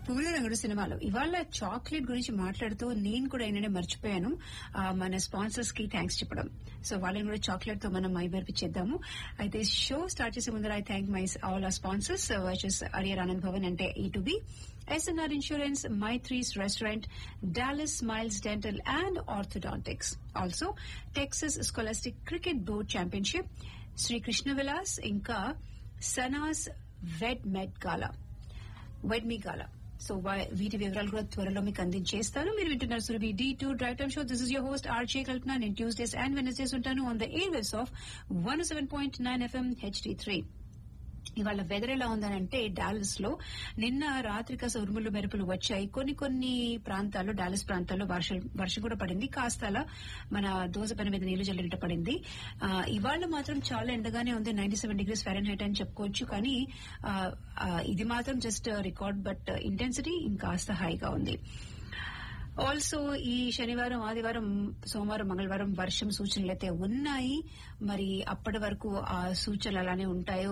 పూల రంగుడు సినిమాలో ఇవాళ చాక్లెట్ గురించి మాట్లాడుతూ నేను కూడా ఏంటంటే మర్చిపోయాను ఆ, మన స్పాన్సర్స్ కి థ్యాంక్స్ చెప్పడం సో వాళ్ళని కూడా చాక్లెట్ తో మనం మైబర్పిచ్చేద్దాము అయితే షో స్టార్ట్ చేసే ముందర I thank my all our sponsors వచ్చేస్ అరియర్ ఆనంద్ భవన్ అంటే ఈ two B SNR insurance Maithri's restaurant Dallas Smiles dental and orthodontics also Texas scholastic cricket board championship Sri Krishna Vilas ఇంకా సనాస్ వెడ్ మెడ్ గాలా వెడ్ మీ గాలా సో వా- వీటి వివరాలు కూడా త్వరలో మీకు అందించేస్తాను మీరు వింటున్నారు Surabhi D two drive time show this is your host RJ Kalpana నేను ట్యూస్డేస్ అండ్ వెనస్డేస్ ఉంటాను on the air waves of one seven point nine FM HD three ఇవాళ వెదర్ ఎలా ఉందనంటే డాలస్ లో నిన్న రాత్రి కాస్త ఉరుములు మెరుపులు వచ్చాయి కొన్ని కొన్ని ప్రాంతాల్లో డాలస్ ప్రాంతాల్లో వర్షం వర్షం కూడా పడింది కాస్త అలా మన దోస పని మీద నీళ్లు జల్లినట్టు పడింది ఆ, ఇవాళ మాత్రం చాలా ఎండగానే ఉంది ninety seven degrees Fahrenheit అని చెప్పుకోవచ్చు కానీ ఆ, ఆ, ఇది మాత్రం జస్ట్ రికార్డ్ బట్ ఇంటెన్సిటీ ఇంకాస్త హైగా ఉంది ఆల్సో ఈ శనివారం ఆదివారం సోమవారం మంగళవారం వర్షం సూచనలు అయితే ఉన్నాయి మరి అప్పటి వరకు ఆ సూచనలు అలానే ఉంటాయో